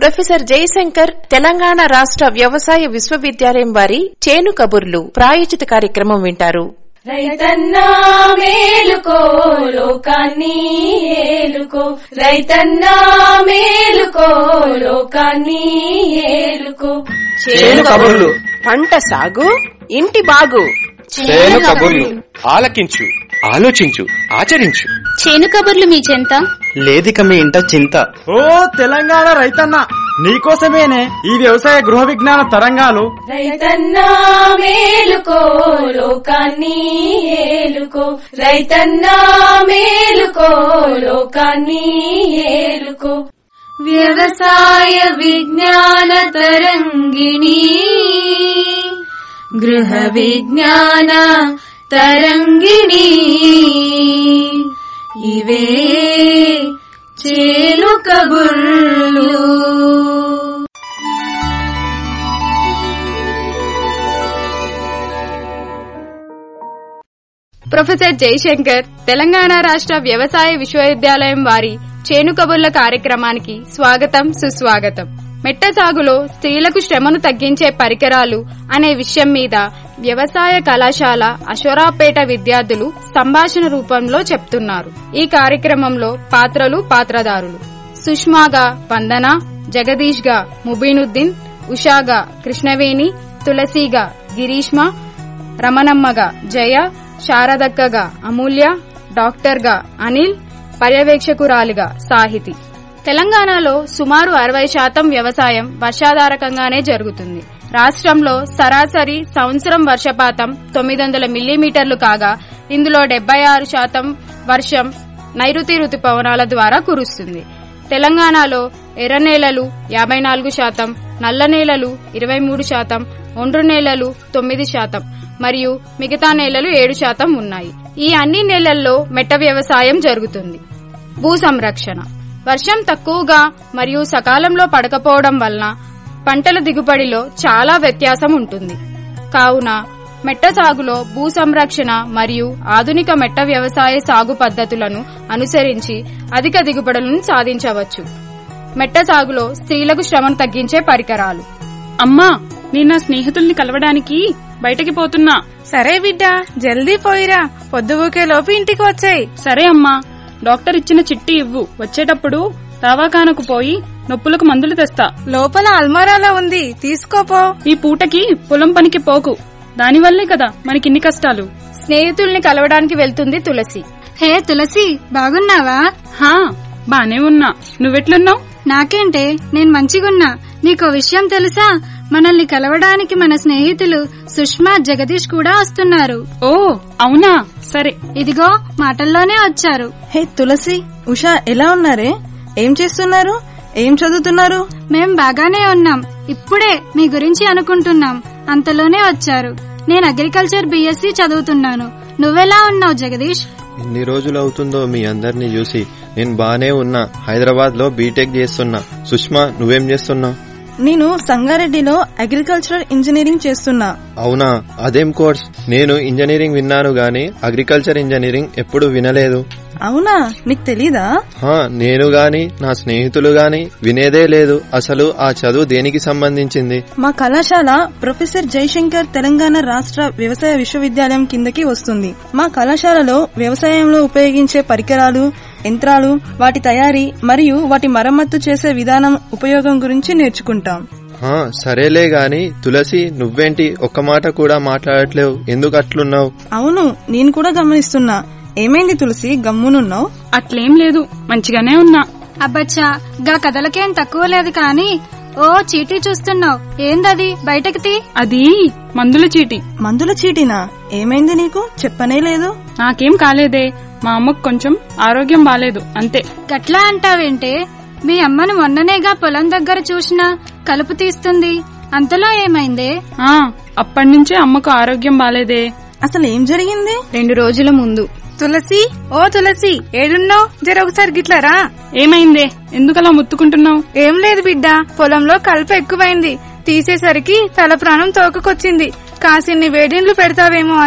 professor Jayashankar Telangana రాష్ట్ర వ్యవసాయ విశ్వవిద్యాలయం వారి చేను కబుర్లు ప్రాయోజిత కార్యక్రమం వింటారు రైతన్నా మేలుకో లోకాన్ని ఏలుకో రైతన్నా మేలుకో లోకాన్ని ఏలుకో చేను కబుర్లు పంట సాగు ఇంటి బాగు చేను కబుర్లు ఆలకించు ఆలోచించు ఆచరించు చేను కబుర్లు మీ చెంత లేదిక మీ ఇంట చింత ఓ తెలంగాణ రైతన్న నీకోసమేనే ఈ వ్యవసాయ గృహ విజ్ఞాన తరంగాలు రైతన్నా మేలుకో లోకాన్ని ఏలుకో రైతన్నా మేలుకో లోకాన్ని ఏలుకో వ్యవసాయ విజ్ఞాన తరంగిణి గృహ విజ్ఞాన తరంగిణి ఇవే చేలు కబుర్లు ప్రొఫెసర్ జయశంకర్ తెలంగాణ రాష్ట్ర వ్యవసాయ విశ్వవిద్యాలయం వారి చేను కబుర్ల కార్యక్రమానికి స్వాగతం సుస్వాగతం మెట్ట సాగులో స్త్రీలకు శ్రమను తగ్గించే పరికరాలు అనే విషయం మీద వ్యవసాయ కళాశాల అశోరాపేట విద్యార్థులు సంభాషణ రూపంలో చెప్తున్నారు ఈ కార్యక్రమంలో పాత్రలు పాత్రదారులు సుష్మాగా వందన జగదీష్ గా ముబీనుద్దీన్ ఉషాగా కృష్ణవేణి తులసిగా గిరీష్మ రమణమ్మగా జయ శారదక్కగా అమూల్య డాక్టర్గా అనిల్ పర్యవేక్షకురాలిగా సాహితి తెలంగాణలో సుమారు అరవై శాతం వ్యవసాయం వర్షాధారకంగానే జరుగుతుంది రాష్ట్రంలో సరాసరి సంవత్సరం వర్షపాతం తొమ్మిది వందల మిల్లీమీటర్లు కాగా ఇందులో డెబ్బై ఆరు శాతం వర్షం నైరుతి రుతుపవనాల ద్వారా కురుస్తుంది తెలంగాణలో ఎర్ర నేలలు యాభై నాలుగు శాతం నల్ల నేలలు ఇరవై మూడు శాతం ఒండ్రు నేలలు తొమ్మిది శాతం మరియు మిగతా నేలలు ఏడు శాతం ఉన్నాయి ఈ అన్ని నేలల్లో మెట్ట వ్యవసాయం జరుగుతుంది భూ సంరక్షణ వర్షం తక్కువగా మరియు సకాలంలో పడకపోవడం వలన పంటల దిగుబడిలో చాలా వ్యత్యాసం ఉంటుంది కావున మెట్ట సాగులో భూ సంరక్షణ మరియు ఆధునిక మెట్ట వ్యవసాయ సాగు పద్ధతులను అనుసరించి అధిక దిగుబడులను సాధించవచ్చు మెట్ట సాగులో స్త్రీలకు శ్రమను తగ్గించే పరికరాలు అమ్మా నేను నా స్నేహితుల్ని కలవడానికి బయటకి పోతున్నా సరే బిడ్డా జల్దీ పోయిరా పొద్దుగుకే లోపు ఇంటికి వచ్చాయి సరే అమ్మా డాక్టర్ ఇచ్చిన చిట్టి ఇవ్వు వచ్చేటప్పుడు దవాఖానకు పోయి నొప్పులకు మందులు తెస్తా లోపల అల్మారాలో ఉంది తీసుకోపో ఈ పూటకి పొలం పనికి పోకు దానివల్లే కదా మనకిన్ని కష్టాలు స్నేహితుల్ని కలవడానికి వెళ్తుంది తులసి హే తులసి బాగున్నావా హా బానే ఉన్నా నువ్వెట్లున్నావు నాకేంటే నేను మంచిగున్నా నీకో విషయం తెలుసా మనల్ని కలవడానికి మన స్నేహితులు సుష్మా జగదీష్ కూడా వస్తున్నారు ఓ అవునా సరే ఇదిగో మాటల్లోనే వచ్చారు హే తులసి ఉషా ఎలా ఉన్నారే ఏం చేస్తున్నారు ఏం చదువుతున్నారు మేం బాగానే ఉన్నాం ఇప్పుడే మీ గురించి అనుకుంటున్నాం అంతలోనే వచ్చారు నేను అగ్రికల్చర్ బిఎస్సి చదువుతున్నాను నువ్వెలా ఉన్నావు జగదీష్ ఎన్ని రోజులు అవుతుందో మీ అందరినీ చూసి నేను బానే ఉన్నా హైదరాబాద్ లో బీటెక్ చేస్తున్నా సుష్మా నువ్వేం చేస్తున్నావు నేను సంగారెడ్డిలో అగ్రికల్చరల్ ఇంజనీరింగ్ చేస్తున్నా అవునా అదేం కోర్స్ నేను ఇంజనీరింగ్ విన్నాను గాని అగ్రికల్చర్ ఇంజనీరింగ్ ఎప్పుడు వినలేదు అవునా నీకు తెలీదా హా నేను గాని నా స్నేహితులు గాని వినేదే లేదు అసలు ఆ చదువు దేనికి సంబంధించింది మా కళాశాల ప్రొఫెసర్ జయశంకర్ తెలంగాణ రాష్ట్ర వ్యవసాయ విశ్వవిద్యాలయం కిందకి వస్తుంది మా కళాశాలలో వ్యవసాయంలో ఉపయోగించే పరికరాలు యంత్రాలు వాటి తయారీ మరియు వాటి మరమ్మత్తు చేసే విధానం ఉపయోగం గురించి నేర్చుకుంటాం హా సరేలే గాని తులసి నువ్వేంటి ఒక్క మాట కూడా మాట్లాడట్లేవు ఎందుకు అట్లున్నావు అవును నేను కూడా గమనిస్తున్నా ఏమైంది తులసి గమ్మునున్నావు అట్లేం లేదు మంచిగానే ఉన్నా అబ్బచ్చా గా కథలకేం తక్కువ లేదు కాని ఓ చీటీ చూస్తున్నావు ఏందది బయటకి తీ అది మందుల చీటి మందుల చీటీనా ఏమైంది నీకు చెప్పనే లేదు నాకేం కాలేదే మా అమ్మకు కొంచెం ఆరోగ్యం బాలేదు అంతే గట్లా అంటావేంటే మీ అమ్మను మొన్ననేగా పొలం దగ్గర చూసినా కలుపు తీస్తుంది అంతలో ఏమైందే ఆ అప్పటినుంచే అమ్మకు ఆరోగ్యం బాలేదే అసలు ఏం జరిగింది రెండు రోజుల ముందు తులసి ఓ తులసి ఏడున్నావు జర ఒకసారి గిట్లరా ఏమైందే ఎందుకలా ముత్తుకుంటున్నావు ఏం లేదు బిడ్డ పొలంలో కలుపు ఎక్కువైంది తీసేసరికి తల ప్రాణం తోకకొచ్చింది కాసిన్ని వేడిన్లు పెడతావేమో అని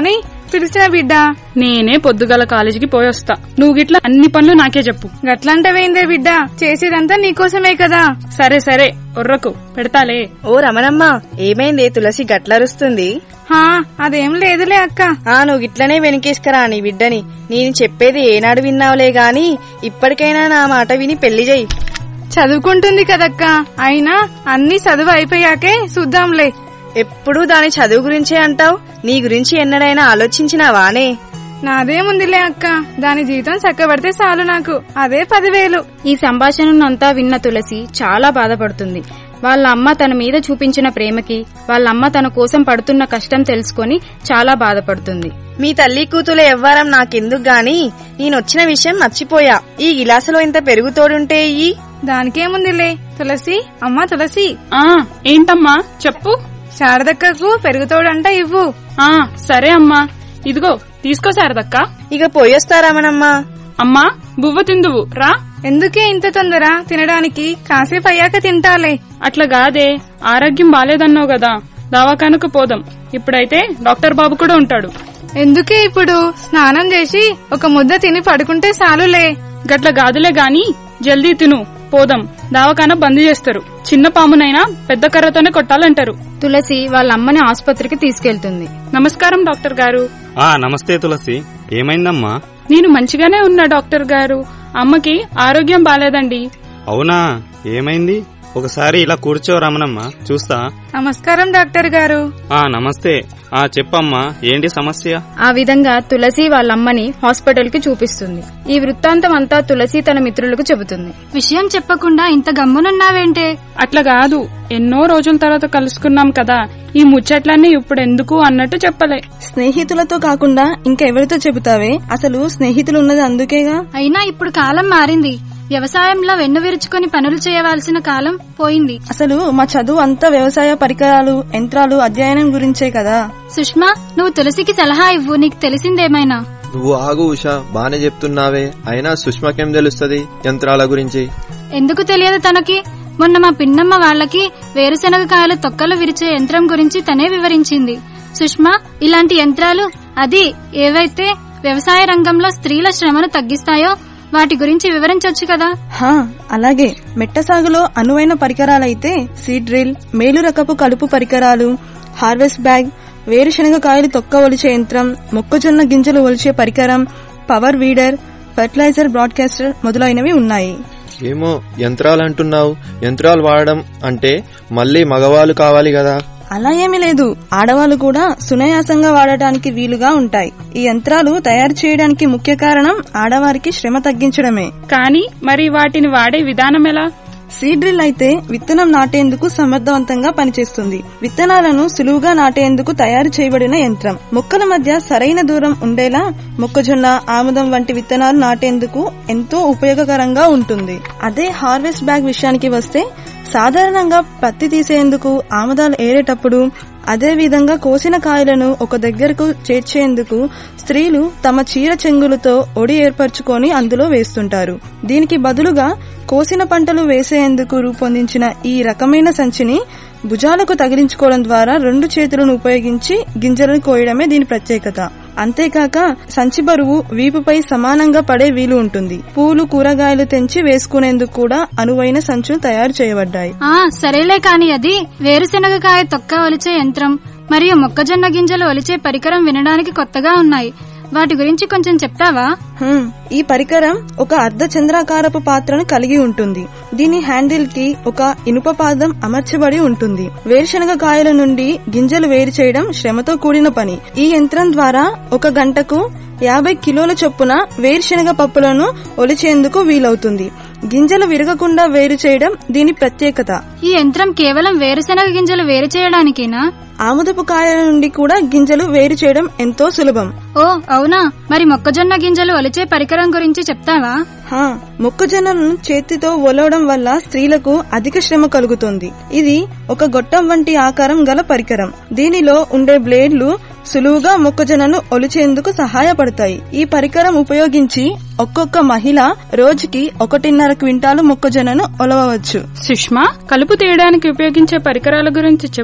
పిలిచిన బిడ్డ నేనే పొద్దుగల కాలేజీకి పోయొస్తా నువ్వు గిట్లా అన్ని పనులు నాకే చెప్పు గట్లంటవేందే బిడ్డ చేసేదంతా నీకోసమే కదా సరే సరే ఒర్రకు పెడతాలే ఓ రమణమ్మ ఏమైంది తులసి గట్లరుస్తుంది హా అదేం లేదులే అక్క ఆ నువ్వు గిట్లనే వెనకేసుకరా నీ బిడ్డని నేను చెప్పేది ఏనాడు విన్నావులే గాని ఇప్పటికైనా నా మాట విని పెళ్లి చెయ్యి చదువుకుంటుంది కదక్క అయినా అన్ని చదువు అయిపోయాకే చూద్దాంలే ఎప్పుడూ దాని చదువు గురించే అంటావు నీ గురించి ఎన్నడైనా ఆలోచించినావానే నాదేముందిలే అక్క దాని జీవితం చక్కబడితే చాలు నాకు అదే పదివేలు ఈ సంభాషణనంతా విన్న తులసి చాలా బాధపడుతుంది వాళ్ళ అమ్మ తన మీద చూపించిన ప్రేమకి వాళ్ళ అమ్మ తన కోసం పడుతున్న కష్టం తెలుసుకొని చాలా బాధపడుతుంది మీ తల్లి కూతులు ఎవ్వరం నాకెందుకు గాని నేనొచ్చిన విషయం మర్చిపోయా ఈ గిలాసులో ఇంత పెరుగుతోడుంటే ఈ దానికేముందిలే తులసి అమ్మా తులసి ఆ ఏంటమ్మా చెప్పు శారదక్కకు పెరుగుతోడంట ఇవ్వు ఆ సరే అమ్మా ఇదిగో తీసుకో శారదక్క ఇక పోయొస్తారామనమ్మా అమ్మా బువ్వ తిందువు రా ఎందుకే ఇంత తొందర తినడానికి కాసేపు అయ్యాక తింటాలే అట్లా కాదే ఆరోగ్యం బాలేదన్నావు కదా దవాఖానకు పోదాం ఇప్పుడైతే డాక్టర్ బాబు కూడా ఉంటాడు ఎందుకే ఇప్పుడు స్నానం చేసి ఒక ముద్ద తిని పడుకుంటే చాలులే గట్ల గాదులే గాని జల్దీ తిను పోదాం దవాఖాన బంద్ చేస్తారు చిన్న పామునైనా పెద్ద కర్రతోనే కొట్టాలంటారు తులసి వాళ్ళ అమ్మని ఆసుపత్రికి తీసుకెళ్తుంది నమస్కారం డాక్టర్ గారు ఆ నమస్తే తులసి ఏమైందమ్మా నేను మంచిగానే ఉన్నా డాక్టర్ గారు అమ్మకి ఆరోగ్యం బాలేదండి అవునా ఏమైంది ఒకసారి ఇలా కూర్చో రమణమ్మ చూస్తా నమస్కారం డాక్టర్ గారు ఆ నమస్తే ఆ చెప్పమ్మా ఏంటి సమస్య ఆ విధంగా తులసి వాళ్ళ అమ్మని హాస్పిటల్ కి చూపిస్తుంది ఈ వృత్తాంతం అంతా తులసి తన మిత్రులకు చెబుతుంది విషయం చెప్పకుండా ఇంత గమ్మునున్నావేంటే అట్లా కాదు ఎన్నో రోజుల తర్వాత కలుసుకున్నాం కదా ఈ ముచ్చట్లన్నీ ఇప్పుడు ఎందుకు అన్నట్టు చెప్పలే స్నేహితులతో కాకుండా ఇంకెవరితో చెబుతావే అసలు స్నేహితులు ఉన్నది అందుకేగా అయినా ఇప్పుడు కాలం మారింది వ్యవసాయంలో వెన్ను విరుచుకొని పనులు చేయవలసిన కాలం పోయింది అసలు మా చదువు అంతా వ్యవసాయ పరికరాలు యంత్రాలు అధ్యయనం గురించే కదా సుష్మా నువ్వు తులసికి సలహా ఇవ్వు నీకు తెలిసిందేమైనా నువ్వు ఆగు ఉషా బానే చెప్తున్నావే అయినా సుష్మకేం తెలుస్తది యంత్రాల గురించి ఎందుకు తెలియదు తనకి మొన్న మా పిన్నమ్మ వాళ్ళకి వేరుశనగ కాయలు తొక్కలు విరిచే యంత్రం గురించి తనే వివరించింది సుష్మా ఇలాంటి యంత్రాలు అది ఏవైతే వ్యవసాయ రంగంలో స్త్రీల శ్రమను తగ్గిస్తాయో వాటి గురించి వివరించొచ్చు కదా హా అలాగే మెట్ట సాగులో అనువైన పరికరాలైతే సీడ్ డ్రిల్ మేలు రకపు కలుపు పరికరాలు హార్వెస్ట్ బ్యాగ్ వేరుశనగ కాయలు తొక్క ఒలిచే యంత్రం మొక్కజొన్న గింజలు ఒలిచే పరికరం పవర్ వీడర్ ఫెర్టిలైజర్ బ్రాడ్కాస్టర్ మొదలైనవి ఉన్నాయి ఏమో యంత్రాలు అంటున్నావు యంత్రాలు వాడడం అంటే మళ్ళీ మగవాళ్ళు కావాలి కదా అలా ఏమీ లేదు ఆడవాళ్లు కూడా సునాయాసంగా వాడటానికి వీలుగా ఉంటాయి ఈ యంత్రాలు తయారు చేయడానికి ముఖ్య కారణం ఆడవారికి శ్రమ తగ్గించడమే కానీ మరి వాటిని వాడే విధానం ఎలా సీడ్ డ్రిల్ అయితే విత్తనం నాటేందుకు సమర్థవంతంగా పనిచేస్తుంది విత్తనాలను సులువుగా నాటేందుకు తయారు చేయబడిన యంత్రం మొక్కల మధ్య సరైన దూరం ఉండేలా మొక్కజొన్న ఆముదం వంటి విత్తనాలు నాటేందుకు ఎంతో ఉపయోగకరంగా ఉంటుంది అదే హార్వెస్ట్ బ్యాగ్ విషయానికి వస్తే సాధారణంగా పత్తి తీసేందుకు ఆముదాలు ఏరేటప్పుడు అదే విధంగా కోసిన కాయలను ఒక దగ్గరకు చేర్చేందుకు స్త్రీలు తమ చీర చెంగులతో ఒడి ఏర్పరచుకొని అందులో వేస్తుంటారు దీనికి బదులుగా కోసిన పంటలు వేసేందుకు రూపొందించిన ఈ రకమైన సంచిని భుజాలకు తగిలించుకోవడం ద్వారా రెండు చేతులను ఉపయోగించి గింజలను కోయడమే దీని ప్రత్యేకత అంతేకాక సంచి బరువు వీపుపై సమానంగా పడే వీలు ఉంటుంది పూలు కూరగాయలు తెంచి వేసుకునేందుకు కూడా అనువైన సంచులు తయారు చేయబడ్డాయి ఆ సరేలే కాని అది వేరుశనగ కాయ తొక్క ఒలిచే యంత్రం మరియు మొక్కజొన్న గింజలు ఒలిచే పరికరం వినడానికి కొత్తగా ఉన్నాయి వాటి గురించి కొంచెం చెప్తావా హ్మ్, ఈ పరికరం ఒక అర్ధ చంద్రాకారపు పాత్రను కలిగి ఉంటుంది దీని హ్యాండిల్ కి ఒక ఇనుప పాదం అమర్చబడి ఉంటుంది వేరుశనగ కాయల నుండి గింజలు వేరు చేయడం శ్రమతో కూడిన పని ఈ యంత్రం ద్వారా ఒక గంటకు యాభై కిలోల చొప్పున వేరుశనగ పప్పులను ఒలిచేందుకు వీలవుతుంది గింజలు విరగకుండా వేరు చేయడం దీని ప్రత్యేకత ఈ యంత్రం కేవలం వేరుశనగ గింజలు వేరు చేయడానికేనా ఆముదపు కాయల నుండి కూడా గింజలు వేరు చేయడం ఎంతో సులభం ఓ అవునా మరి మొక్కజొన్న గింజలు ఒలిచే పరికరం గురించి చెప్తావా హా మొక్కజొన్నలను చేతితో ఒలవడం వల్ల స్త్రీలకు అధిక శ్రమ కలుగుతుంది ఇది ఒక గొట్టం వంటి ఆకారం గల పరికరం దీనిలో ఉండే బ్లేడ్లు సులువుగా మొక్కజొన్నను ఒలిచేందుకు సహాయపడతాయి ఈ పరికరం ఉపయోగించి ఒక్కొక్క మహిళ రోజుకి ఒకటిన్నర క్వింటాలు మొక్కజొన్నను ఒలవవచ్చు సుష్మా కలుపు తీయడానికి ఉపయోగించే పరికరాల గురించి చెప్పు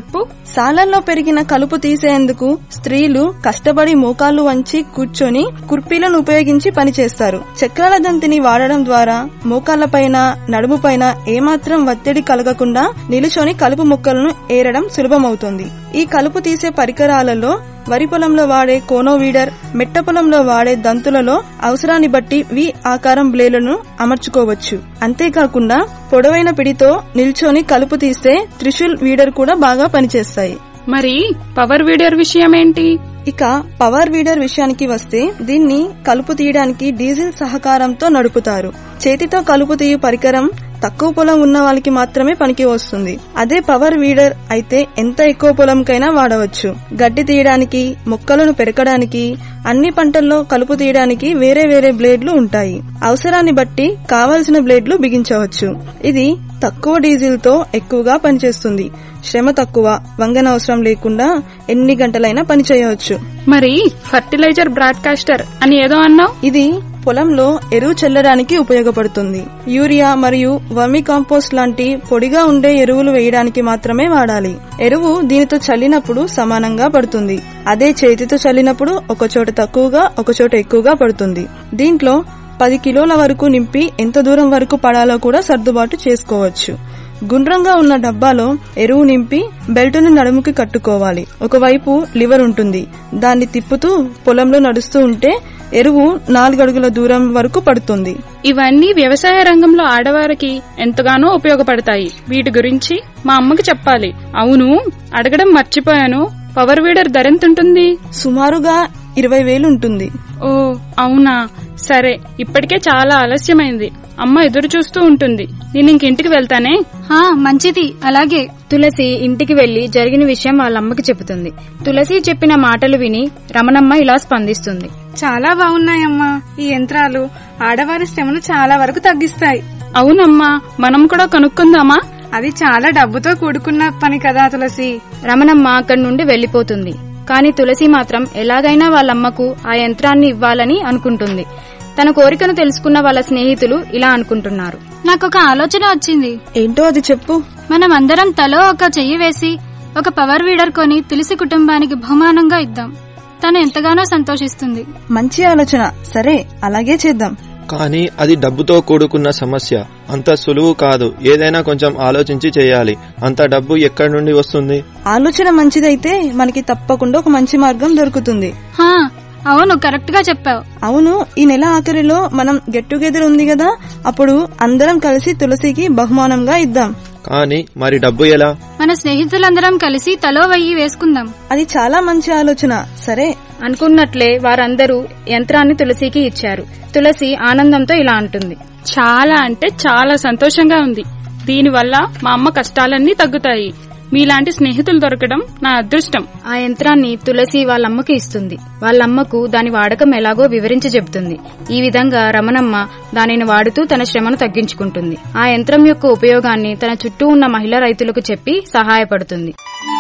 సాలల్లో పెరిగిన కలుపు తీసేందుకు స్త్రీలు కష్టపడి మోకాళ్లు వంచి కూర్చొని కుర్పీలను ఉపయోగించి పనిచేస్తారు చక్రాల దంతిని వాడడం ద్వారా మోకాళ్లపైన నడుముపైన ఏమాత్రం ఒత్తిడి కలగకుండా నిలుచొని కలుపు మొక్కలను ఏరడం సులభమవుతుంది ఈ కలుపు తీసే పరికరాలలో వరి పొలంలో వాడే కోనోవీడర్ మెట్ట పొలంలో వాడే దంతులలో అవసరాన్ని బట్టి వి ఆకారం బ్లేలను అమర్చుకోవచ్చు అంతేకాకుండా పొడవైన పిడితో నిల్చొని కలుపు తీస్తే త్రిశూల్ వీడర్ కూడా బాగా పనిచేస్తాయి మరి పవర్ వీడర్ విషయం ఏంటి ఇక పవర్ వీడర్ విషయానికి వస్తే దీన్ని కలుపు తీయడానికి డీజిల్ సహకారంతో నడుపుతారు చేతితో కలుపు తీయు పరికరం తక్కువ పొలం ఉన్న వాళ్ళకి మాత్రమే పనికి వస్తుంది అదే పవర్ వీడర్ అయితే ఎంత ఎక్కువ పొలంకైనా వాడవచ్చు గడ్డి తీయడానికి మొక్కలను పెరకడానికి అన్ని పంటల్లో కలుపు తీయడానికి వేరే వేరే బ్లేడ్లు ఉంటాయి అవసరాన్ని బట్టి కావలసిన బ్లేడ్లు బిగించవచ్చు ఇది తక్కువ డీజిల్ తో ఎక్కువగా పనిచేస్తుంది శ్రమ తక్కువ వంగనవసరం లేకుండా ఎన్ని గంటలైనా పని చేయవచ్చు మరి ఫర్టిలైజర్ బ్రాడ్కాస్టర్ అని ఏదో అన్నావు ఇది పొలంలో ఎరువు చల్లడానికి ఉపయోగపడుతుంది యూరియా మరియు వర్మి కాంపోస్ట్ లాంటి పొడిగా ఉండే ఎరువులు వేయడానికి మాత్రమే వాడాలి ఎరువు దీనితో చల్లినప్పుడు సమానంగా పడుతుంది అదే చేతితో చల్లినప్పుడు ఒకచోట తక్కువగా ఒకచోట ఎక్కువగా పడుతుంది దీంట్లో పది కిలోల వరకు నింపి ఎంత దూరం వరకు పడాలో కూడా సర్దుబాటు చేసుకోవచ్చు గుండ్రంగా ఉన్న డబ్బాలో ఎరువు నింపి బెల్టును నడుముకి కట్టుకోవాలి ఒకవైపు లివర్ ఉంటుంది దాన్ని తిప్పుతూ పొలంలో నడుస్తూ ఉంటే ఎరువు నాలుగడుగుల దూరం వరకు పడుతుంది ఇవన్నీ వ్యవసాయ రంగంలో ఆడవారికి ఎంతగానో ఉపయోగపడతాయి వీటి గురించి మా అమ్మకి చెప్పాలి అవును అడగడం మర్చిపోయాను పవర్ వీడర్ ధర ఎంతుంటుంది సుమారుగా ఇరవై వేలు ఉంటుంది ఓ అవునా సరే ఇప్పటికే చాలా ఆలస్యమైంది అమ్మ ఎదురు చూస్తూ ఉంటుంది నేను ఇంక ఇంటికి వెళ్తానే హా మంచిది అలాగే తులసి ఇంటికి వెళ్లి జరిగిన విషయం వాళ్ళ అమ్మకి చెబుతుంది తులసి చెప్పిన మాటలు విని రమణమ్మ ఇలా స్పందిస్తుంది చాలా బాగున్నాయమ్మా ఈ యంత్రాలు ఆడవారి శ్రమను చాలా వరకు తగ్గిస్తాయి అవునమ్మా మనం కూడా కనుక్కుందామా అది చాలా డబ్బుతో కూడుకున్న పని కదా తులసి రమణమ్మ అక్కడి నుండి వెళ్లిపోతుంది కాని తులసి మాత్రం ఎలాగైనా వాళ్ళమ్మకు ఆ యంత్రాన్ని ఇవ్వాలని అనుకుంటుంది తన కోరికను తెలుసుకున్న వాళ్ళ స్నేహితులు ఇలా అనుకుంటున్నారు నాకొక ఆలోచన వచ్చింది ఏంటో అది చెప్పు మనం అందరం తలో ఒక చెయ్యి వేసి ఒక పవర్ వీడర్ కొని తులసి కుటుంబానికి బహుమానంగా ఇద్దాం తను ఎంతగానో సంతోషిస్తుంది మంచి ఆలోచన సరే అలాగే చేద్దాం కానీ అది డబ్బుతో కూడుకున్న సమస్య అంత సులువు కాదు ఏదైనా కొంచెం ఆలోచించి చేయాలి అంత డబ్బు ఎక్కడి నుండి వస్తుంది ఆలోచన మంచిదైతే మనకి తప్పకుండా ఒక మంచి మార్గం దొరుకుతుంది హా అవును కరెక్ట్ గా చెప్పావు అవును ఈ నెల ఆఖరిలో మనం గెట్ టుగెదర్ ఉంది కదా అప్పుడు అందరం కలిసి తులసికి బహుమానంగా ఇద్దాం కానీ మరి డబ్బు ఎలా మన స్నేహితులందరం కలిసి తలో వెయ్యి వేసుకుందాం అది చాలా మంచి ఆలోచన సరే అనుకున్నట్లే వారందరూ యంత్రాన్ని తులసికి ఇచ్చారు తులసి ఆనందంతో ఇలా అంటుంది చాలా అంటే చాలా సంతోషంగా ఉంది దీనివల్ల మా అమ్మ కష్టాలన్నీ తగ్గుతాయి మీలాంటి స్నేహితులు దొరకడం నా అదృష్టం ఆ యంత్రాన్ని తులసి వాళ్ళమ్మకి ఇస్తుంది వాళ్ళమ్మకు దాని వాడకం ఎలాగో వివరించి చెబుతుంది ఈ విధంగా రమణమ్మ దానిని వాడుతూ తన శ్రమను తగ్గించుకుంటుంది ఆ యంత్రం యొక్క ఉపయోగాన్ని తన చుట్టూ ఉన్న మహిళా రైతులకు చెప్పి సహాయపడుతుంది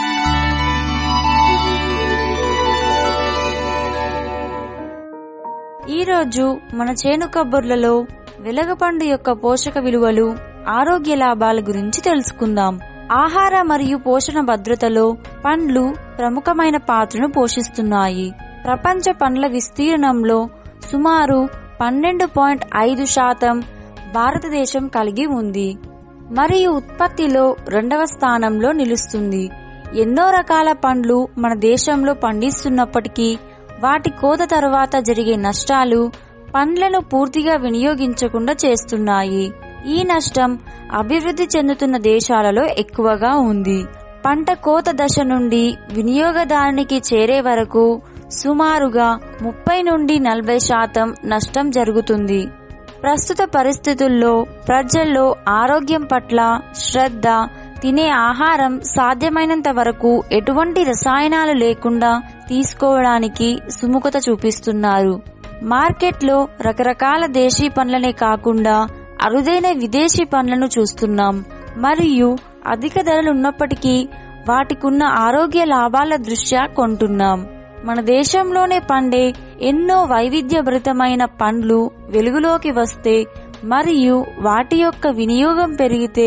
ఈరోజు మన చేను కబుర్లలో వెలగపండు యొక్క పోషక విలువలు ఆరోగ్య లాభాల గురించి తెలుసుకుందాం ఆహార మరియు పోషణ భద్రతలో పండ్లు ప్రముఖమైన పాత్రను పోషిస్తున్నాయి ప్రపంచ పండ్ల విస్తీర్ణంలో సుమారు పన్నెండు పాయింట్ ఐదు శాతం భారతదేశం కలిగి ఉంది మరియు ఉత్పత్తిలో రెండవ స్థానంలో నిలుస్తుంది ఎన్నో రకాల పండ్లు మన దేశంలో పండిస్తున్నప్పటికీ వాటి కోత తర్వాత జరిగే నష్టాలు పండ్లను పూర్తిగా వినియోగించకుండా చేస్తున్నాయి ఈ నష్టం అభివృద్ధి చెందుతున్న దేశాలలో ఎక్కువగా ఉంది పంట కోత దశ నుండి వినియోగదారునికి చేరే వరకు సుమారుగా ముప్పై నుండి నలభై శాతం నష్టం జరుగుతుంది ప్రస్తుత పరిస్థితుల్లో ప్రజల్లో ఆరోగ్యం పట్ల శ్రద్ధ తినే ఆహారం సాధ్యమైనంత వరకు ఎటువంటి రసాయనాలు లేకుండా తీసుకోవడానికి సుముఖత చూపిస్తున్నారు మార్కెట్లో రకరకాల దేశీ పండ్లనే కాకుండా అరుదైన విదేశీ పండ్లను చూస్తున్నాం మరియు అధిక ధరలు ఉన్నప్పటికీ వాటికున్న ఆరోగ్య లాభాల దృష్ట్యా కొంటున్నాం మన దేశంలోనే పండే ఎన్నో వైవిధ్యభరితమైన పండ్లు వెలుగులోకి వస్తే మరియు వాటి యొక్క వినియోగం పెరిగితే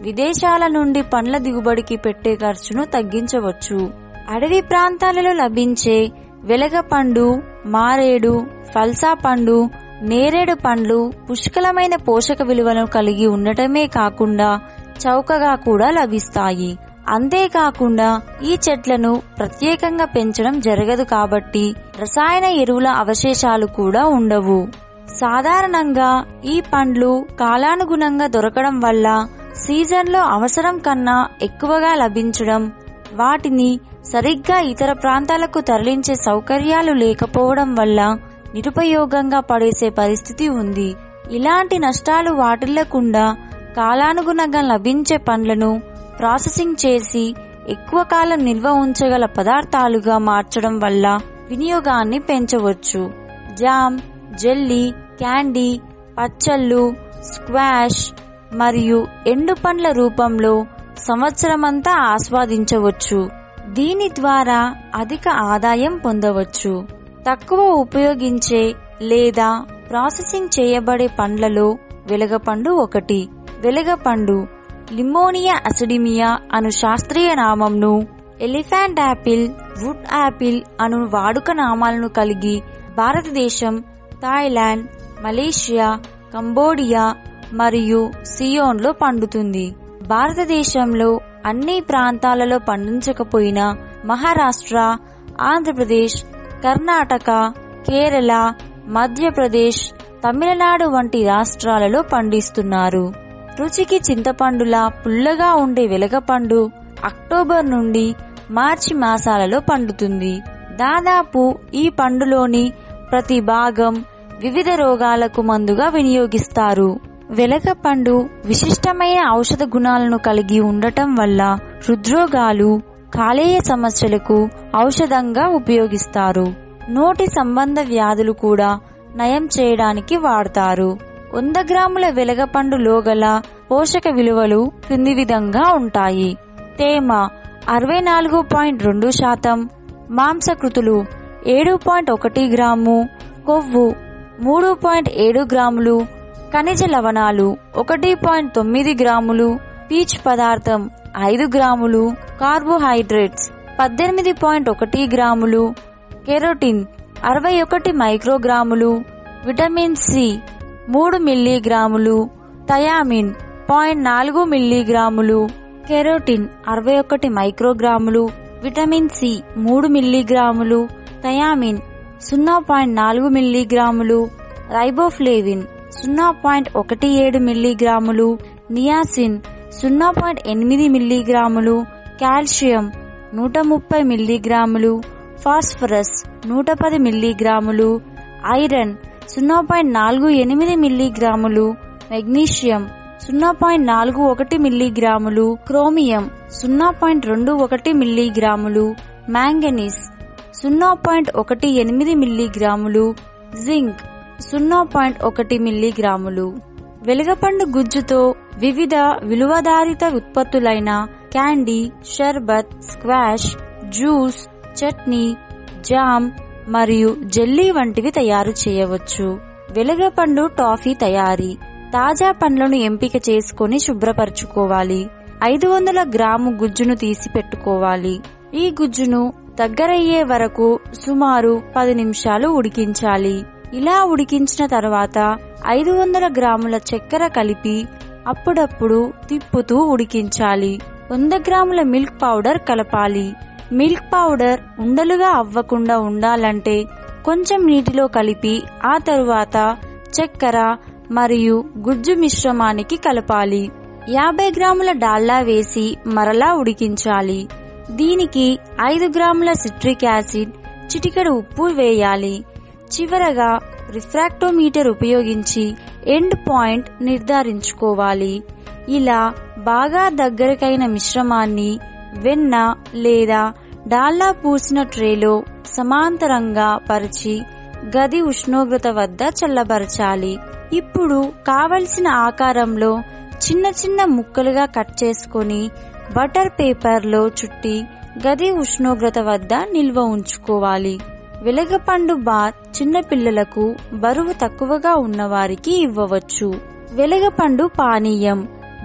విదేశాల నుండి పండ్ల దిగుబడికి పెట్టే ఖర్చును తగ్గించవచ్చు అడవి ప్రాంతాలలో లభించే వెలగపండు మారేడు ఫల్సా పండు నేరేడు పండ్లు పుష్కలమైన పోషక విలువలను కలిగి ఉండటమే కాకుండా చౌకగా కూడా లభిస్తాయి అంతేకాకుండా ఈ చెట్లను ప్రత్యేకంగా పెంచడం జరగదు కాబట్టి రసాయన ఎరువుల అవశేషాలు కూడా ఉండవు సాధారణంగా ఈ పండ్లు కాలానుగుణంగా దొరకడం వల్ల సీజన్లో అవసరం కన్నా ఎక్కువగా లభించడం వాటిని సరిగ్గా ఇతర ప్రాంతాలకు తరలించే సౌకర్యాలు లేకపోవడం వల్ల నిరుపయోగంగా పడేసే పరిస్థితి ఉంది ఇలాంటి నష్టాలు వాటిల్లకుండా కాలానుగుణంగా లభించే పండ్లను ప్రాసెసింగ్ చేసి ఎక్కువ కాలం నిల్వ ఉంచగల పదార్థాలుగా మార్చడం వల్ల వినియోగాన్ని పెంచవచ్చు జామ్ జెల్లీ క్యాండీ పచ్చళ్ళు స్క్వాష్ మరియు ఎండు పండ్ల రూపంలో సంవత్సరమంతా ఆస్వాదించవచ్చు దీని ద్వారా అధిక ఆదాయం పొందవచ్చు తక్కువ ఉపయోగించే లేదా ప్రాసెసింగ్ చేయబడే పండ్లలో వెలగపండు ఒకటి వెలగపండు లిమోనియా అసిడిమియా అను శాస్త్రీయ నామంను ఎలిఫెంట్ యాపిల్ వుడ్ యాపిల్ అను వాడుక నామాలను కలిగి భారతదేశం థాయిలాండ్ మలేషియా కంబోడియా మరియు సియోన్లో పండుతుంది భారతదేశంలో అన్ని ప్రాంతాలలో పండించకపోయినా మహారాష్ట్ర ఆంధ్రప్రదేశ్ కర్ణాటక కేరళ మధ్యప్రదేశ్ తమిళనాడు వంటి రాష్ట్రాలలో పండిస్తున్నారు రుచికి చింతపండులా పుల్లగా ఉండే వెలగపండు అక్టోబర్ నుండి మార్చి మాసాలలో పండుతుంది దాదాపు ఈ పండులోని ప్రతి భాగం వివిధ రోగాలకు మందుగా వినియోగిస్తారు వెలగపండు విశిష్టమైన ఔషధ గుణాలను కలిగి ఉండటం వల్ల హృద్రోగాలు కాలేయ సమస్యలకు ఔషధంగా ఉపయోగిస్తారు నోటి సంబంధ వ్యాధులు కూడా నయం చేయడానికి వాడతారు వంద గ్రాముల వెలగపండులో గల పోషక విలువలు క్రింది విధంగా ఉంటాయి తేమ అరవై నాలుగు పాయింట్ రెండు శాతం మాంసకృతులు ఏడు పాయింట్ ఒకటి గ్రాము కొవ్వు మూడు పాయింట్ ఏడు గ్రాములు ఖనిజ లవణాలు ఒకటి పాయింట్ తొమ్మిది గ్రాములు పీచ్ పదార్థం ఐదు గ్రాములు కార్బోహైడ్రేట్స్ పద్దెనిమిది పాయింట్ ఒకటి గ్రాములు కెరోటిన్ అరవై ఒకటి మైక్రోగ్రాములు విటమిన్ సి మూడు మిల్లీగ్రాములు థయామిన్ పాయింట్ నాలుగు మిల్లీగ్రాములు కెరోటిన్ అరవై ఒకటి మైక్రోగ్రాములు విటమిన్ సి మూడు మిల్లీగ్రాములు థయామిన్ సున్నా పాయింట్ నాలుగు మిల్లీగ్రాములు రైబోఫ్లేవిన్ సున్నా పాయింట్ ఒకటి ఏడు మిల్లీగ్రాములు నియాసిన్ సున్నా పాయింట్ ఎనిమిది మిల్లీగ్రాములు కాల్షియం నూట ముప్పై మిల్లీగ్రాములు ఫాస్ఫరస్ నూట పది మిల్లీగ్రాములు ఐరన్ సున్నా పాయింట్ నాలుగు ఎనిమిది మిల్లీగ్రాములు మెగ్నీషియం సున్నా పాయింట్ నాలుగు ఒకటి మిల్లీగ్రాములు క్రోమియం సున్నా పాయింట్ రెండు ఒకటి మిల్లీగ్రాములు మ్యాంగనీస్ సున్నా పాయింట్ ఒకటి ఎనిమిది మిల్లీగ్రాములు జింక్ సున్నా పాయింట్ ఒకటి మిల్లీగ్రాములు వెలుగపండు గుజ్జుతో వివిధ విలువధారిత ఉత్పత్తులైన క్యాండీ షర్బత్ స్క్వాష్ జ్యూస్ చట్నీ జామ్ మరియు జెల్లీ వంటివి తయారు చేయవచ్చు వెలుగపండు టాఫీ తయారీ తాజా పండ్లను ఎంపిక చేసుకుని శుభ్రపరచుకోవాలి ఐదు వందల గ్రాము గుజ్జును తీసి పెట్టుకోవాలి ఈ గుజ్జును దగ్గరయ్యే వరకు సుమారు పది నిమిషాలు ఉడికించాలి ఇలా ఉడికించిన తర్వాత ఐదు వందల గ్రాముల చక్కెర కలిపి అప్పుడప్పుడు తిప్పుతూ ఉడికించాలి వంద గ్రాముల మిల్క్ పౌడర్ కలపాలి మిల్క్ పౌడర్ ఉండలుగా అవ్వకుండా ఉండాలంటే కొంచెం నీటిలో కలిపి ఆ తరువాత చక్కెర మరియు గుజ్జు మిశ్రమానికి కలపాలి యాభై గ్రాముల డాల్డా వేసి మరలా ఉడికించాలి దీనికి ఐదు గ్రాముల సిట్రిక్ యాసిడ్ చిటికెడు ఉప్పు వేయాలి చివరగా రిఫ్రాక్టోమీటర్ ఉపయోగించి ఎండ్ పాయింట్ నిర్ధారించుకోవాలి ఇలా బాగా దగ్గరకైన మిశ్రమాన్ని వెన్న లేదా డాల్డా పూసిన ట్రేలో సమాంతరంగా పరిచి గది ఉష్ణోగ్రత వద్ద చల్లబరచాలి ఇప్పుడు కావలసిన ఆకారంలో చిన్న చిన్న ముక్కలుగా కట్ చేసుకొని బటర్ పేపర్లో చుట్టి గది ఉష్ణోగ్రత వద్ద నిల్వ ఉంచుకోవాలి వెలగపండు బాత్ చిన్న పిల్లలకు బరువు తక్కువగా ఉన్నవారికి ఇవ్వవచ్చు వెలగపండు పానీయం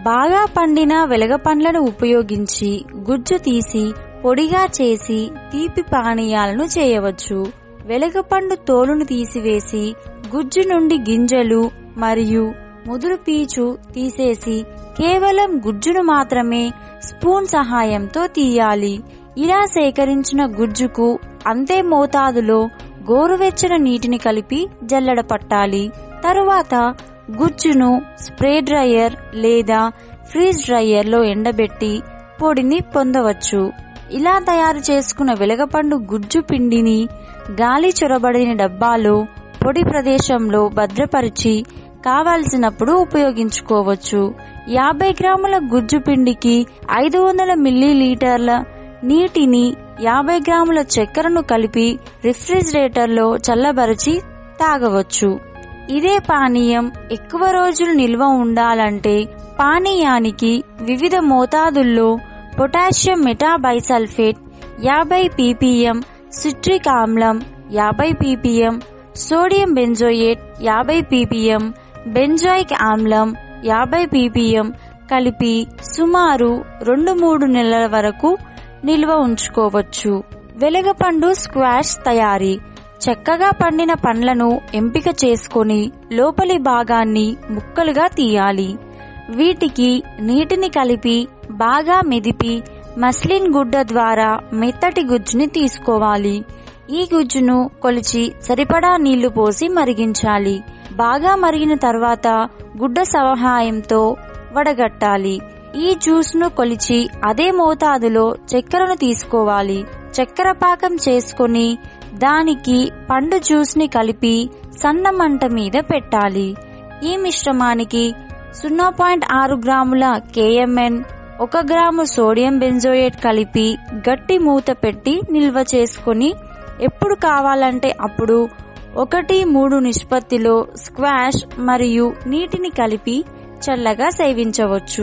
బాగా పండిన వెలగపండ్లను ఉపయోగించి గుజ్జు తీసి పొడిగా చేసి తీపి పానీయాలను చేయవచ్చు వెలగపండు తోలును తీసివేసి గుజ్జు నుండి గింజలు మరియు ముదురు పీచు తీసేసి కేవలం గుజ్జును మాత్రమే స్పూన్ సహాయంతో తీయాలి ఇలా సేకరించిన గుజ్జుకు అంతే మోతాదులో గోరువెచ్చని నీటిని కలిపి జల్లెడ పట్టాలి తరువాత గుజ్జును స్ప్రే డ్రయర్ లేదా ఫ్రీజ్ డ్రయర్ లో ఎండబెట్టి పొడిని పొందవచ్చు ఇలా తయారు చేసుకున్న వెలగపండు గుజ్జు పిండిని గాలి చొరబడిన డబ్బాలో పొడి ప్రదేశంలో భద్రపరిచి కావాల్సినప్పుడు ఉపయోగించుకోవచ్చు యాభై గ్రాముల గుజ్జు పిండికి ఐదు వందల మిల్లీలీటర్ల నీటిని యాభై గ్రాముల చక్కెరను కలిపి రిఫ్రిజిరేటర్లో చల్లబరిచి తాగవచ్చు ఇదే పానీయం ఎక్కువ రోజులు నిల్వ ఉండాలంటే పానీయానికి వివిధ మోతాదుల్లో పొటాషియం మెటాబైసల్ఫేట్ యాభై పీపీఎం సిట్రిక్ ఆమ్లం యాభై పీపీఎం సోడియం బెంజోయేట్ యాభై పీపీఎం బెంజాయిక్ ఆమ్లం యాభై పీపీఎం కలిపి సుమారు రెండు మూడు నెలల వరకు నిల్వ ఉంచుకోవచ్చు వెలగపండు స్క్వాష్ తయారీ చక్కగా పండిన పండ్లను ఎంపిక చేసుకొని లోపలి భాగాన్ని ముక్కలుగా తీయాలి వీటికి నీటిని కలిపి బాగా మెదిపి మస్లిన్ గుడ్డ ద్వారా మెత్తటి గుజ్జుని తీసుకోవాలి ఈ గుజ్జును కొలిచి సరిపడా నీళ్లు పోసి మరిగించాలి బాగా మరిగిన తర్వాత గుడ్డ సహాయంతో వడగట్టాలి ఈ జ్యూస్ ను కొలిచి అదే మోతాదులో చక్కెరను తీసుకోవాలి చక్కెర పాకం చేసుకొని దానికి పండు జ్యూస్ ని కలిపి సన్న మంట మీద పెట్టాలి ఈ మిశ్రమానికి సున్నా పాయింట్ ఆరు గ్రాముల కేఎంఎన్ ఒక గ్రాము సోడియం బెంజోయేట్ కలిపి గట్టి మూత పెట్టి నిల్వ చేసుకుని ఎప్పుడు కావాలంటే అప్పుడు ఒకటి మూడు నిష్పత్తిలో స్క్వాష్ మరియు నీటిని కలిపి చల్లగా సేవించవచ్చు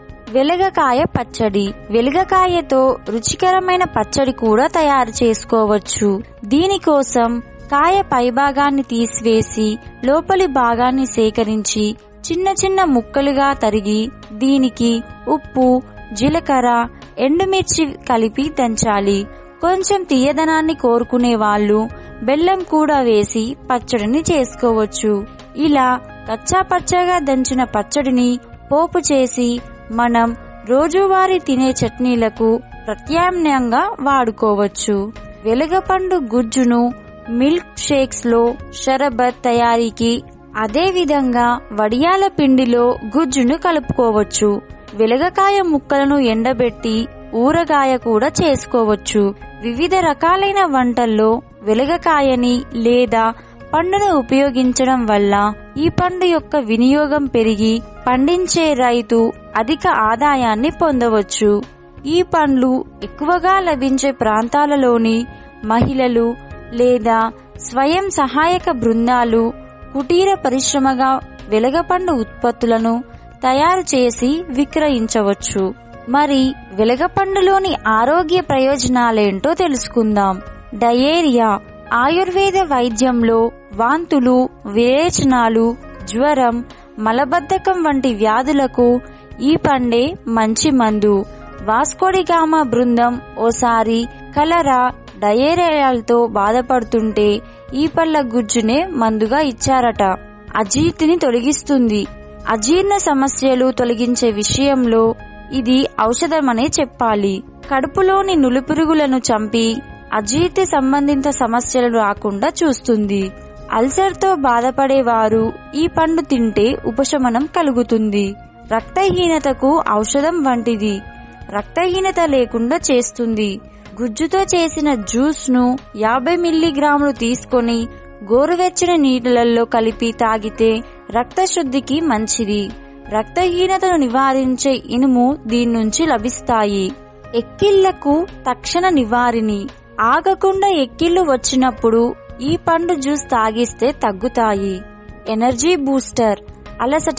వెలగకాయ పచ్చడి వెలగకాయతో రుచికరమైన పచ్చడి కూడా తయారు చేసుకోవచ్చు దీనికోసం కాయ పైభాగాన్ని తీసివేసి లోపలి భాగాన్ని సేకరించి చిన్న చిన్న ముక్కలుగా తరిగి దీనికి ఉప్పు జీలకర్ర ఎండుమిర్చి కలిపి దంచాలి కొంచెం తీయదనాన్ని కోరుకునే వాళ్ళు బెల్లం కూడా వేసి పచ్చడిని చేసుకోవచ్చు ఇలా కచ్చా పచ్చగా దంచిన పచ్చడిని పోపు చేసి మనం రోజువారీ తినే చట్నీలకు ప్రత్యామ్నాయంగా వాడుకోవచ్చు వెలగపండు గుజ్జును మిల్క్ షేక్స్ లో షరబత్ తయారీకి అదే విధంగా వడియాల పిండిలో గుజ్జును కలుపుకోవచ్చు వెలగకాయ ముక్కలను ఎండబెట్టి ఊరగాయ కూడా చేసుకోవచ్చు వివిధ రకాలైన వంటల్లో వెలగకాయని లేదా పండును ఉపయోగించడం వల్ల ఈ పండు యొక్క వినియోగం పెరిగి పండించే రైతు అధిక ఆదాయాన్ని పొందవచ్చు ఈ పండ్లు ఎక్కువగా లభించే ప్రాంతాలలోని మహిళలు లేదా స్వయం సహాయక బృందాలు కుటీర పరిశ్రమగా వెలగపండు ఉత్పత్తులను తయారు చేసి విక్రయించవచ్చు మరి వెలగపండులోని ఆరోగ్య ప్రయోజనాలేంటో తెలుసుకుందాం డయేరియా ఆయుర్వేద వైద్యంలో వాంతులు విరేచనాలు జ్వరం మలబద్ధకం వంటి వ్యాధులకు ఈ పండే మంచి మందు వాస్కోడిగామా బృందం ఓసారి కలరా డయేరియాలతో బాధపడుతుంటే ఈ పళ్ళ గుజ్జునే మందుగా ఇచ్చారట అజీర్తిని తొలగిస్తుంది అజీర్ణ సమస్యలు తొలగించే విషయంలో ఇది ఔషధమనే చెప్పాలి కడుపులోని నులిపురుగులను చంపి అజీర్తి సంబంధిత సమస్యలు రాకుండా చూస్తుంది అల్సర్తో బాధపడేవారు ఈ పండు తింటే ఉపశమనం కలుగుతుంది రక్తహీనతకు ఔషధం వంటిది రక్తహీనత లేకుండా చేస్తుంది గుజ్జుతో చేసిన జ్యూస్ ను యాభై మిల్లీగ్రాములు తీసుకొని గోరువెచ్చని నీటిలలో కలిపి తాగితే రక్తశుద్ధికి మంచిది రక్తహీనతను నివారించే ఇనుము దీని నుంచి లభిస్తాయి ఎక్కిళ్లకు తక్షణ నివారిణి ఆగకుండా ఎక్కిళ్లు వచ్చినప్పుడు ఈ పండు జ్యూస్ తాగిస్తే తగ్గుతాయి ఎనర్జీ బూస్టర్ అలసట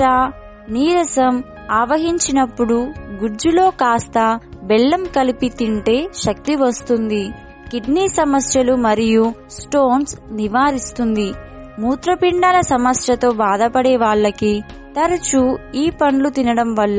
నీరసం ఆవహించినప్పుడు గుజ్జులో కాస్త బెల్లం కలిపి తింటే శక్తి వస్తుంది కిడ్నీ సమస్యలు మరియు స్టోన్స్ నివారిస్తుంది మూత్రపిండాల సమస్యతో బాధపడే వాళ్ళకి తరచూ ఈ పండ్లు తినడం వల్ల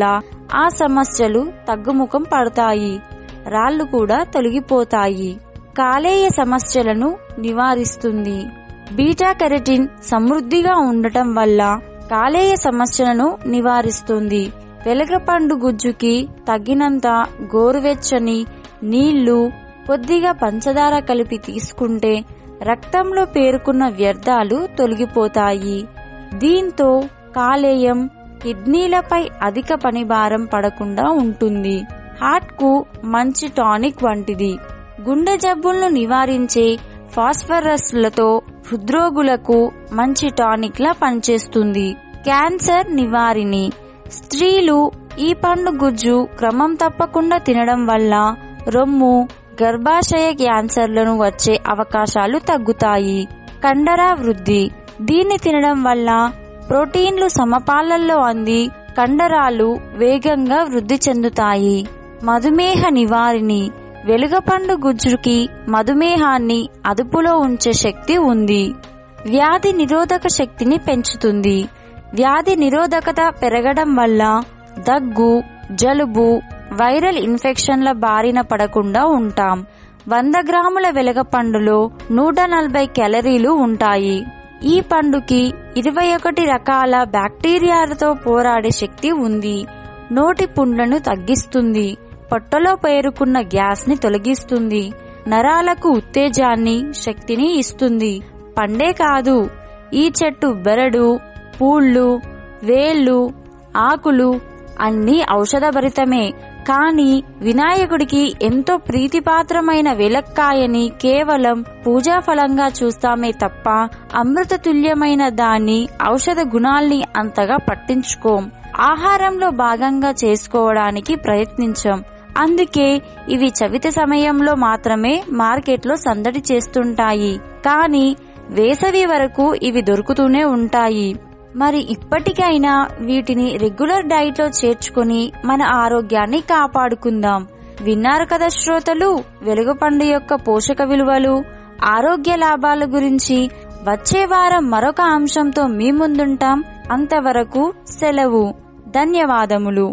ఆ సమస్యలు తగ్గుముఖం పడతాయి రాళ్లు కూడా తొలగిపోతాయి కాలేయ సమస్యలను నివారిస్తుంది బీటా కెరటిన్ సమృద్ధిగా ఉండటం వల్ల కాలేయ సమస్యలను నివారిస్తుంది వెలగపండు గుజ్జుకి తగినంత గోరువెచ్చని నీళ్లు కొద్దిగా పంచదార కలిపి తీసుకుంటే రక్తంలో పేరుకున్న వ్యర్థాలు తొలగిపోతాయి దీంతో కాలేయం కిడ్నీలపై అధిక పనిభారం పడకుండా ఉంటుంది హార్ట్ కు మంచి టానిక్ వంటిది గుండె జబ్బులను నివారించే ఫాస్ఫరస్లతో హృద్రోగులకు మంచి టానిక్ లా పనిచేస్తుంది క్యాన్సర్ నివారిణి స్త్రీలు ఈ పండు గుజ్జు క్రమం తప్పకుండా తినడం వల్ల రొమ్ము గర్భాశయ క్యాన్సర్లను వచ్చే అవకాశాలు తగ్గుతాయి కండరా వృద్ధి దీన్ని తినడం వల్ల ప్రోటీన్లు సమపాలల్లో అంది కండరాలు వేగంగా వృద్ధి చెందుతాయి మధుమేహ నివారిణి వెలుగపండు గుజ్జుకి మధుమేహాన్ని అదుపులో ఉంచే శక్తి ఉంది వ్యాధి నిరోధక శక్తిని పెంచుతుంది వ్యాధి నిరోధకత పెరగడం వల్ల దగ్గు జలుబు వైరల్ ఇన్ఫెక్షన్ల బారిన పడకుండా ఉంటాం వంద గ్రాముల వెలగపండులో నూట నలభై క్యాలరీలు ఉంటాయి ఈ పండుకి ఇరవై ఒకటి రకాల బ్యాక్టీరియాలతో పోరాడే శక్తి ఉంది నోటి పుండ్లను తగ్గిస్తుంది పొట్టలో పేరుకున్న గ్యాస్ ని తొలగిస్తుంది నరాలకు ఉత్తేజాన్ని శక్తిని ఇస్తుంది పండే కాదు ఈ చెట్టు బెరడు పూళ్ళు వేళ్ళు ఆకులు అన్నీ ఔషధభరితమే కాని వినాయకుడికి ఎంతో ప్రీతిపాత్రమైన వెలక్కాయని కేవలం పూజా ఫలంగా చూస్తామే తప్ప అమృత తుల్యమైన దాన్ని ఔషధ గుణాల్ని అంతగా పట్టించుకోం ఆహారంలో భాగంగా చేసుకోవడానికి ప్రయత్నించాం అందుకే ఇవి చవితి సమయంలో మాత్రమే మార్కెట్లో సందడి చేస్తుంటాయి కానీ వేసవి వరకు ఇవి దొరుకుతూనే ఉంటాయి మరి ఇప్పటికైనా వీటిని రెగ్యులర్ డైట్ లో చేర్చుకుని మన ఆరోగ్యాన్ని కాపాడుకుందాం విన్నారు కదా శ్రోతలు వెలుగుపండు యొక్క పోషక విలువలు ఆరోగ్య లాభాల గురించి వచ్చే వారం మరొక అంశంతో మీ ముందుంటాం అంతవరకు సెలవు ధన్యవాదములు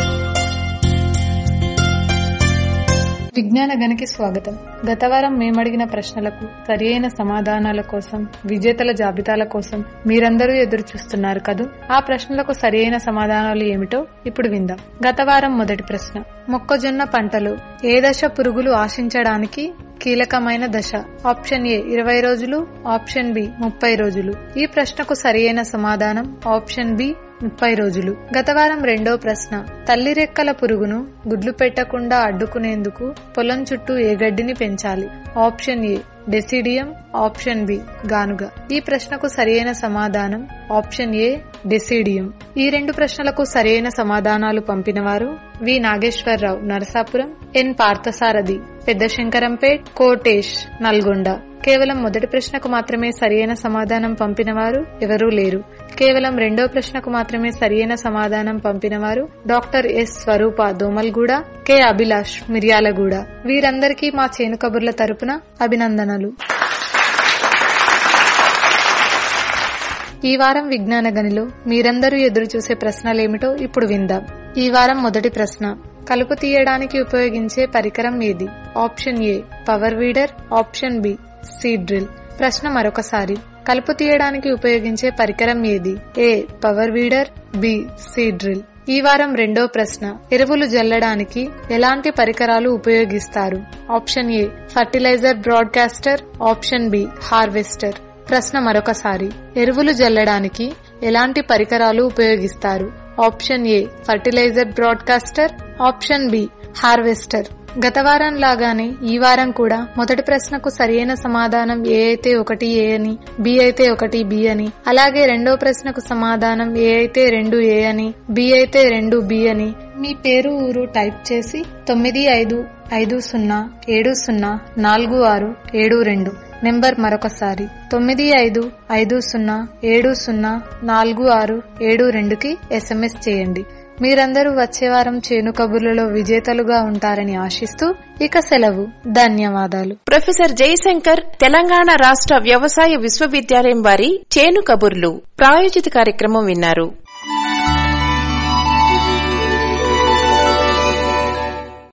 విజ్ఞాన గనికి స్వాగతం గత వారం మేమడిగిన ప్రశ్నలకు సరియైన సమాధానాల కోసం విజేతల జాబితాల కోసం మీరందరూ ఎదురు చూస్తున్నారు కదూ ఆ ప్రశ్నలకు సరియైన సమాధానాలు ఏమిటో ఇప్పుడు విందాం గత వారం మొదటి ప్రశ్న మొక్కజొన్న పంటలో ఏ దశ పురుగులు ఆశించడానికి కీలకమైన దశ ఆప్షన్ ఏ ఇరవై రోజులు ఆప్షన్ బి ముప్పై రోజులు ఈ ప్రశ్నకు సరియైన సమాధానం ఆప్షన్ బి ముప్పై రోజులు గత వారం రెండో ప్రశ్న తల్లి రెక్కల పురుగును గుడ్లు పెట్టకుండా అడ్డుకునేందుకు పొలం చుట్టూ ఏ గడ్డిని పెంచాలి ఆప్షన్ ఏ డెసిడియం ఆప్షన్ బి గానుగ ఈ ప్రశ్నకు సరియైన సమాధానం ఆప్షన్ ఏ డెసిడియం ఈ రెండు ప్రశ్నలకు సరియైన సమాధానాలు పంపినవారు వి నాగేశ్వరరావు నరసాపురం ఎన్ పార్థసారథి పెద్ద శంకరంపేట్ కోటేష్ నల్గొండ కేవలం మొదటి ప్రశ్నకు మాత్రమే సరియైన సమాధానం పంపినవారు ఎవరూ లేరు కేవలం రెండో ప్రశ్నకు మాత్రమే సరియైన సమాధానం పంపినవారు doctor S Swaroopa Domalguda K Abhilash Miryalaguda వీరందరికీ మా చేను కబుర్ల తరపున అభినందనలు ఈ వారం విజ్ఞాన గనిలో మీరందరూ ఎదురు చూసే ప్రశ్నలేమిటో ఇప్పుడు విందాం ఈ వారం మొదటి ప్రశ్న కలుపు తీయడానికి ఉపయోగించే పరికరం ఏది option A power weeder option B seed drill ప్రశ్న మరొకసారి కలుపు తీయడానికి ఉపయోగించే పరికరం ఏది A power weeder B seed drill ఈ వారం రెండో ప్రశ్న ఎరువులు జల్లడానికి ఎలాంటి పరికరాలు ఉపయోగిస్తారు option A fertiliser broadcaster option B harvester ప్రశ్న మరొకసారి ఎరువులు జల్లడానికి ఎలాంటి పరికరాలు ఉపయోగిస్తారు option A fertiliser broadcaster option B harvester గత వారం లాగానే ఈ వారం కూడా మొదటి ప్రశ్నకు సరైన సమాధానం ఏ అయితే ఒకటి ఏ అని బి అయితే ఒకటి బి అని అలాగే రెండో ప్రశ్నకు సమాధానం ఏ అయితే రెండు ఏ అని బి అయితే రెండు బి అని మీ పేరు ఊరు టైప్ చేసి తొమ్మిది ఐదు ఐదు సున్నా ఏడు సున్నా నాలుగు ఆరు ఏడు రెండు నెంబర్ మరొకసారి తొమ్మిది ఐదు ఐదు సున్నా ఏడు సున్నా నాలుగు ఆరు ఏడు రెండుకి ఎస్ఎంఎస్ చేయండి మీరందరూ వచ్చే వారం చేను కబుర్లలో విజేతలుగా ఉంటారని ఆశిస్తూ ఇక సెలవు ధన్యవాదాలు ప్రొఫెసర్ జయశంకర్ తెలంగాణ రాష్ట్ర వ్యవసాయ విశ్వవిద్యాలయం వారి చేను కబుర్లు ప్రాయోజిత కార్యక్రమం విన్నారు